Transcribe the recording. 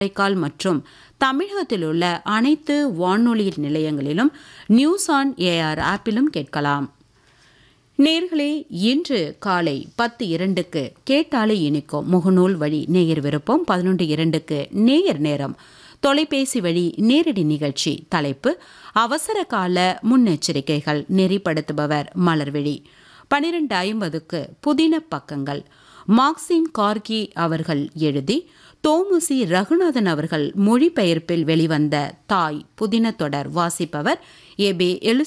காரைக்கால் மற்றும் தமிழகத்தில் உள்ள அனைத்து வானொலி நிலையங்களிலும் நியூஸ் ஆன் ஏஆர் ஆப்பிலும் கேட்கலாம் நேர்களே இன்று காலை பத்து இரண்டுக்கு கேட்டாலே இனிக்கும் முகநூல் வழி நேயர் விருப்பம் பதினொன்று இரண்டுக்கு நேயர் நேரம் தொலைபேசி வழி நேரடி நிகழ்ச்சி தலைப்பு அவசர கால முன்னெச்சரிக்கைகள் நெறிப்படுத்துபவர் மலர்விழி பனிரெண்டு ஐம்பதுக்கு புதின பக்கங்கள் மார்க்சிம் கார்கி அவர்கள் எழுதி தோமுசி ரகுநாதன் அவர்கள் மொழிபெயர்ப்பில் வெளிவந்த தாய் புதின தொடர் வாசிப்பவர் ஏ பே